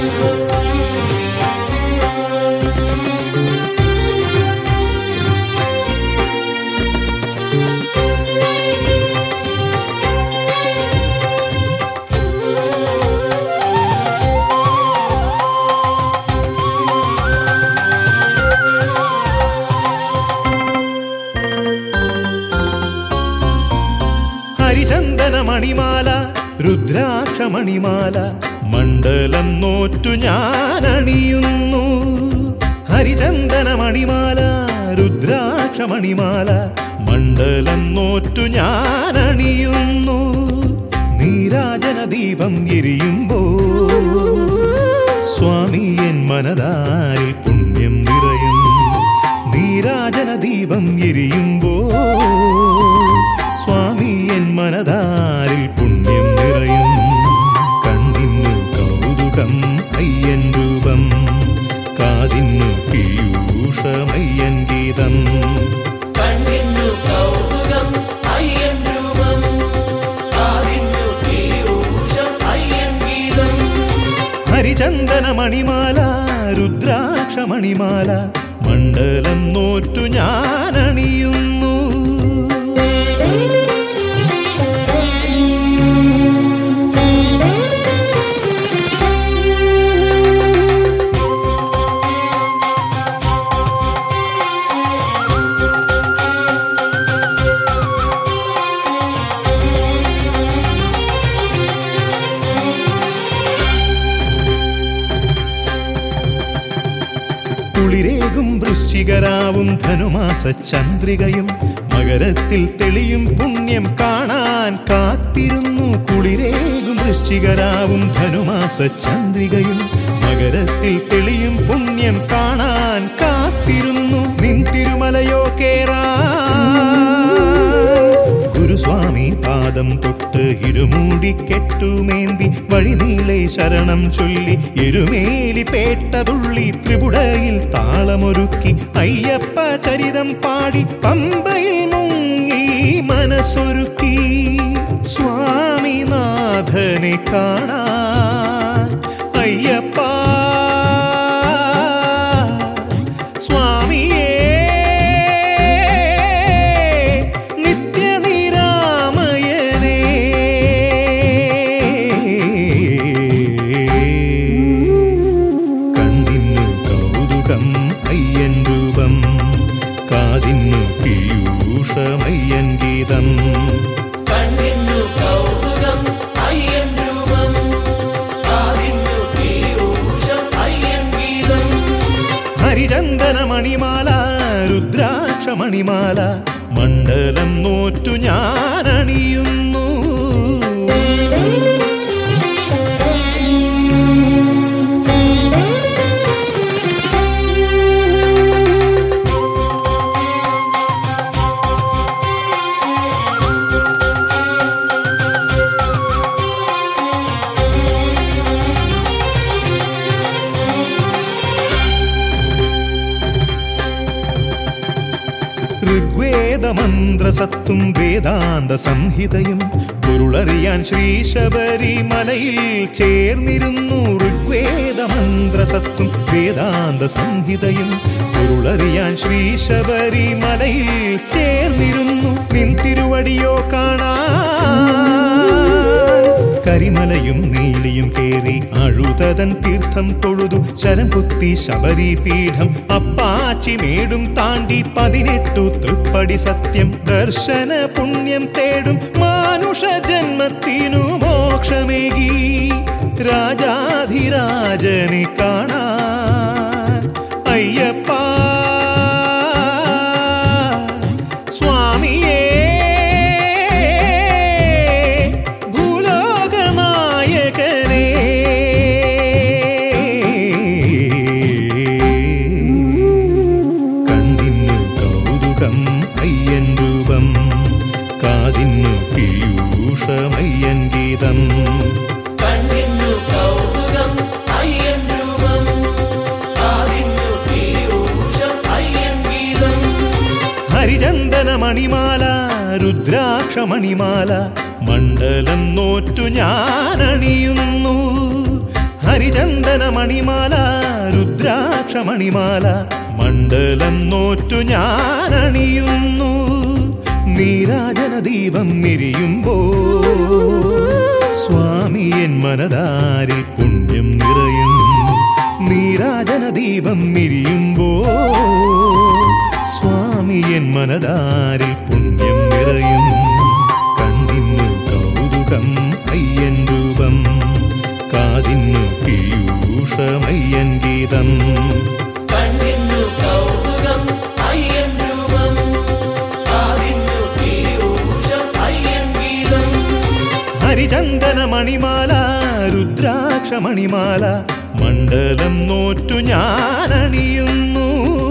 ഹരിചന്ദന മണിമാല രുദ്രാക്ഷ മണിമാല മണ്ഡലം നോറ്റു ഞാൻ അണിയുന്നു ഹരിചന്ദന മണിമാല രുദ്രാക്ഷ മണിമാല മണ്ഡലം നോറ്റു ഞാൻ അണിയുന്നു നീരാജന ദീപം എരിയുമ്പോ സ്വാമി എൻ മനതാരിൽ പുണ്യം നിറയും നീരാജന ദീപം എരിയുമ്പോ സ്വാമി എൻ മനതാരിൽ പുണ്യം നിറയും കണ്ണിന്നു കൗതുകം അയ്യൻ രൂപം കാതിന്നു പീയൂഷമയ്യൻ ഗീതം കണ്ണിന്നു കൗതുകം അയ്യൻ രൂപം കാതിന്നു പീയൂഷം അയ്യൻ ഗീതം ഹരിചന്ദന മണിമാല രുദ്രാക്ഷ മണിമാല മണ്ഡലം നോറ്റു ഞാൻ അണിയുന്നു കുളിരേകും വൃശ്ചികരാവും ധനുമാസ ചന്ദ്രികയും മകരത്തിൽ തെളിയും പുണ്യം കാണാൻ കാത്തിരുന്നു കുളിരേകും വൃശ്ചികരാവും ധനുമാസ ചന്ദ്രികയും മകരത്തിൽ തെളിയും പുണ്യം കാണാൻ കാത്തിരുന്നു നിൻ തിരുമലയോ കേറാ ഗുരുസ്വാമി പാദം തൊട്ട് ഇരുമൂടി കെട്ടുമേന്തി വഴിനീളെ ശരണം ചൊല്ലി എരുമേലി പേട്ടതുള്ളി ത്രിപുടയിൽ താളമൊരുക്കി അയ്യപ്പ ചരിതം പാടി പമ്പയിൽ മുങ്ങി മനസ്സൊരുക്കി സ്വാമിനാഥനെ കാണാൻ അയ്യപ്പ സ്വാമിയേ നിത്യനിരാമയനേ കണ്ണിന്നു കൗതുകം അയ്യൻ രൂപം കാതിന്നു പീയൂഷമയ്യൻ ഗീതം കണ്ണിന്നു കൗതുകം അയ്യൻ രൂപം കാതിന്നു പീയൂഷം അയ്യൻ ഗീതം ഹരിചന്ദന മണിമാല രുദ്രാക്ഷ മണിമാല മണ്ഡലം നോറ്റു ഞാൻ അണിയുന്നു ഋഗ്വേദമന്ത്രസത്തും വേദാന്ത സംഹിതയും പൊരുളറിയാൻ ശ്രീ ശബരിമലയിൽ ചേർന്നിരുന്നു ഋഗ്വേദമന്ത്രസത്തും വേദാന്ത സംഹിതയും പൊരുളറിയാൻ ശ്രീ ശബരിമലയിൽ ചേർന്നിരുന്നു നിൻ തിരുവടിയോ കാണാൻ കരിമലയും നീലിയും കേറി അഴുതതൻ തീർത്ഥം തൊഴുതു ശരം കുത്തി ശബരി പീഠം അപ്പാച്ചി മേടും താണ്ടി പതിനെട്ടു തൃപ്പടി സത്യം ദർശന പുണ്യം തേടും മാനുഷ ജന്മത്തിനു മോക്ഷമേകി രാജാധിരാജനെ കാണാൻ അയ്യപ്പ സ്വാമിയേ ഭൂലോകനായകനേ കണ്ണിന്നു കൗതുകം അയ്യൻ രൂപം കാതിന്നു പീയൂഷമയ്യൻ ഗീതം കണ്ണിന്നു കൗതുകം അയ്യൻ രൂപം കാതിന്നു പീയൂഷം അയ്യൻ ഗീതം ഹരിചന്ദന മണിമാല രുദ്രാക്ഷ മണിമാല മണ്ഡലം നോറ്റു ഞാൻ അണിയുന്നു ഹരിചന്ദന മണിമാല രുദ്രാക്ഷ മണിമാല മണ്ഡലം നോറ്റു ഞാനണിയുന്നു നീരാജന ദീപം എരിയുമ്പോ സ്വാമി എൻ മനതാരിൽ പുണ്യം നിറയും നീരാജന ദീപം എരിയുമ്പോ സ്വാമി എൻ മനതാരിൽ പുണ്യം നിറയും കണ്ണിന്നു കൗതുകം അയ്യൻ രൂപം കാതിന്നു പീയൂഷമയ്യൻ ഗീതം കണ്ണിന്നു കൗതുകം അയ്യൻ രൂപം കാതിന്നു പീയൂഷം അയ്യൻ ഗീതം ഹരിചന്ദന മണിമാല രുദ്രാക്ഷ മണിമാല മണ്ഡലം നോറ്റു ഞാനണിയുന്നു